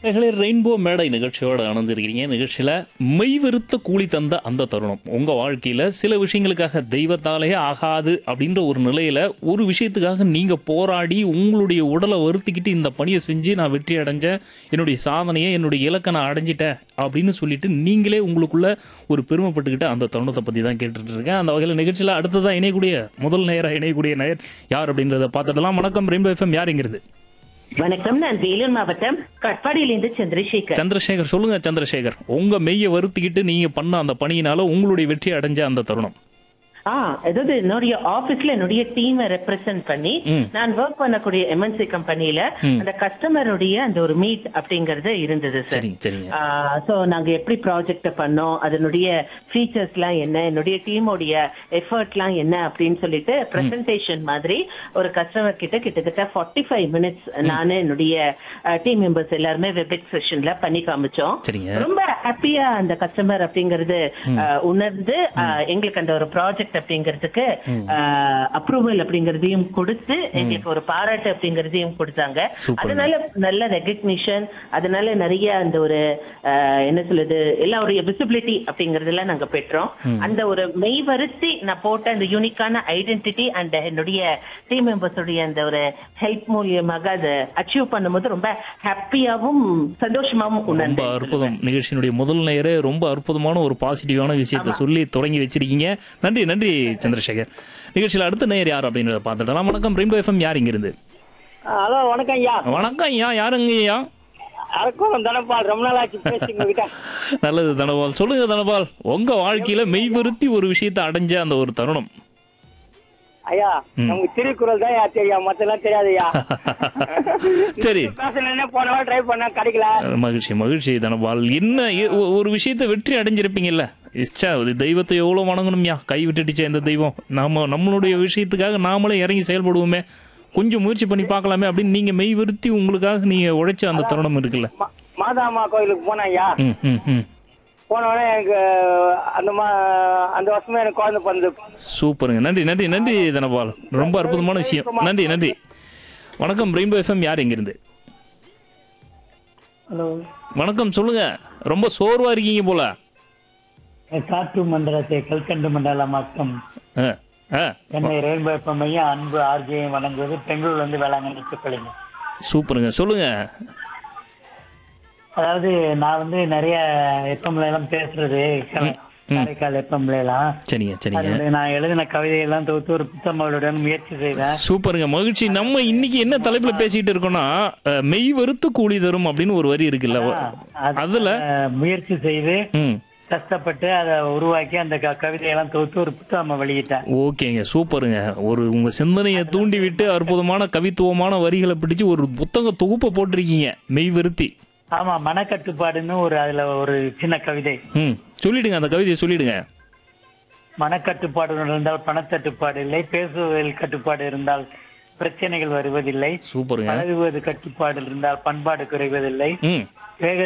நேயர்களே, ரெயின்போ மேடை நிகழ்ச்சியோட அணைஞ்சிருக்கிறீங்க நிகழ்ச்சியில மெய்வெறுத்த கூலி தந்த அந்த தருணம் உங்க வாழ்க்கையில சில விஷயங்களுக்காக தெய்வத்தாலேயே ஆகாது அப்படின்ற ஒரு நிலையில ஒரு விஷயத்துக்காக நீங்க போராடி உங்களுடைய உடலை வருத்திக்கிட்டு இந்த பணியை செஞ்சு நான் வெற்றி அடைஞ்சேன் என்னுடைய சாதனையை என்னுடைய இலக்கை நான் அடைஞ்சிட்டேன் அப்படின்னு சொல்லிட்டு நீங்களே உங்களுக்குள்ள ஒரு பெருமைப்பட்டுக்கிட்ட அந்த தருணத்தை பத்தி தான் கேட்டுட்டு இருக்கேன் அந்த வகையில் நிகழ்ச்சியில அடுத்ததா இணையக்கூடிய முதல் நேரா இணையக்கூடிய நேயர் யார் அப்படின்றத பார்த்துடலாம் வணக்கம் ரெயின்போ எஃப்எம் யாருங்கிறது வணக்கம் நான் வேலூர் மாவட்டம் கட்பாடியிலிருந்து சந்திரசேகர் சந்திரசேகர் சொல்லுங்க சந்திரசேகர் உங்க மெய்யை வருத்திக்கிட்டு நீங்க பண்ண அந்த பணியினால உங்களுடைய வெற்றி அடைஞ்ச அந்த தருணம் ஆ அதாவது என்னுடைய ஆபீஸ்ல என்னுடைய டீமை ரெப்ரசென்ட் பண்ணி ம். நான் ஒர்க் பண்ணக்கூடிய எம்என்சி கம்பெனில ம். அந்த கஸ்டமருடைய அந்த ஒரு மீட் அப்படிங்கறது இருந்தது சார் சரிங்க சரிங்க சோ நாங்க எப்படி ப்ராஜெக்ட் பண்ணோம் அதனுடைய ஃபீச்சர்ஸ் எல்லாம் என்ன என்னுடைய டீமோடைய எஃபர்ட் எல்லாம் என்ன அப்படின்னு சொல்லிட்டு பிரசன்டேஷன் மாதிரி ஒரு கஸ்டமர் கிட்ட கிட்டத்தட்ட 45 ஃபைவ் மினிட்ஸ் நானு என்னுடைய டீம் மெம்பர்ஸ் எல்லாருமே வெபிக் செஷன்ல பண்ணி காமிச்சோம் சரிங்க ரொம்ப ஹாப்பியா அந்த கஸ்டமர் அப்படிங்கறது அஹ், உணர்ந்து அஹ், எங்களுக்கு அந்த ஒரு ப்ராஜெக்ட் அப்படிங்கிறதுக்கு அப்ரூவல் அப்படிங்கறதையும் கொடுத்து எங்களுக்கு ஒரு பாராட்டு அப்படிங்கறதையும் கொடுத்தாங்க Super. அதனால நல்ல ரெகக்னிஷன் அதனால நிறைய அந்த ஒரு அஹ், என்ன சொல்லுது எல்லாருடைய விசிபிலிட்டி அப்படிங்கறதெல்லாம் நாங்க பெற்றோம் அந்த ஒரு மெய் வருத்தி நான் போட்ட அந்த யூனிக்கான ஐடென்டிட்டி அண்ட் என்னுடைய டீம் மெம்பர்ஸுடைய அந்த ஒரு ஹெல்ப் மூலியமாக அதை அச்சீவ் பண்ணும்போது ரொம்ப ஹாப்பியாவும் சந்தோஷமாவும் ரொம்ப உணர்ந்தேன் அற்புதம் நிகழ்ச்சியினுடைய முதல் நேரே ரொம்ப அற்புதமான ஒரு பாசிட்டிவான விஷயத்தை சொல்லி தொடங்கி வச்சிருக்கீங்க நன்றி நன்றி சந்திரசேகர் நிகழ்ச்சியில் அடுத்த நேயர் யார் அப்படின்றத பார்த்துடலாம் வணக்கம் ரெயின்போ எஃப்எம் யார் இங்கிருந்து ஹலோ வணக்கம் ஐயா வணக்கம் ஐயா யாருங்க ஐயா அரக்கோணம் தனபால் ரொம்ப நாள் ஆச்சு பேசி உங்ககிட்ட நல்லது தனபால் சொல்லுங்க தனபால் உங்க வாழ்க்கையில மெய்வருத்தி ஒரு விஷயத்தை அடைஞ்ச அந்த ஒரு தருணம் ஐயா ம். நமக்கு திருக்குறள் தான் ஐயா தெரியும் மத்தெல்லாம் தெரியாது ஐயா சரி பேசணும்னே போன வாரம் ட்ரை பண்ண கிடைக்கல மகிழ்ச்சி மகிழ்ச்சி தனபால் என்ன எ- ஒ- ஒரு விஷயத்தை வெற்றி அடைஞ்சிருப்பீங்கல்ல இச்சா இது தெய்வத்தை எவ்வளோ வணங்கணும்யா கை விட்டுடுச்சே இந்த தெய்வம் நாம நம்மளுடைய விஷயத்துக்காக நாமளே இறங்கி செயல்படுவோமே கொஞ்சம் முயற்சி பண்ணி பார்க்கலாமே அப்படின்னு நீங்க மெய் வருத்தி உங்களுக்காக நீங்க உழைச்ச அந்த தருணம் இருக்குல்ல மா- மாதாம்மா கோயிலுக்கு போனேன் ஐயா ம் ம் ம் போன உடனே எனக்கு அந்த மா அந்த வருஷமே எனக்கு குழந்தை பிறந்து சூப்பருங்க நன்றி நன்றி நன்றி தனபால் ரொம்ப அற்புதமான விஷயம் நன்றி நன்றி வணக்கம் ரெயின்போ எஃப்எம் யார் எங்கிருந்து ஹலோ வணக்கம் சொல்லுங்க ரொம்ப சோர்வா இருக்கீங்க போல காற்று மண்டலத்தை கல்கண்டு மண்டலமாக்கம் ஆ, ஆ, என்னை ரெயின்போ எஃப்எம் ஐயா அன்பு ஆர்ஜியை வழங்குவது பெங்களூர்ல இருந்து வேளாங்கண்ணி சுக்கலிங்க சூப்பருங்க சொல்லுங்க அதாவது நான் வந்து நிறைய எஃப்எம்ல எல்லாம் பேசுறது க- காரைக்கால் எஃப்எம்ல எல்லாம் சரிங்க சரிங்க அதனுடைய நான் எழுதின கவிதையெல்லாம் தொகுத்து ஒரு புத்தகங்களுடன் முயற்சி செய்தேன் சூப்பருங்க மகிழ்ச்சி நம்ம இன்னைக்கு என்ன தலைப்புல பேசிட்டு இருக்கோம்னா அஹ், மெய் வறுத்து கூலி தரும் அப்படின்னு ஒரு வரி இருக்குல்ல அது- அதுல அஹ், முயற்சி செய்து ம் கஷ்டப்பட்டு அதை உருவாக்கி அந்த க- கவிதையெல்லாம் தொகுத்து ஒரு புத்தகம் வெளியிட்டேன் ஓகேங்க சூப்பருங்க ஒரு உங்க சிந்தனையை தூண்டி விட்டு அற்புதமான கவித்துவமான வரிகளை பிடிச்சு ஒரு புத்தக தொகுப்பை போட்டிருக்கீங்க மெய் வருத்தி ஆமா மனக்கட்டுப்பாடுன்னு ஒரு அதுல ஒரு சின்ன கவிதை ம் சொல்லிடுங்க அந்த கவிதையை சொல்லிடுங்க மனக்கட்டுப்பாடு இருந்தால் பணத்தட்டுப்பாடு இல்லை பேசுவதில் கட்டுப்பாடு இருந்தால் பிரச்சனைகள் வருவதில்லை சூப்பருங்க பழகுவது கட்டுப்பாடு இருந்தால் பண்பாடு குறைவதில்லை ம் வேக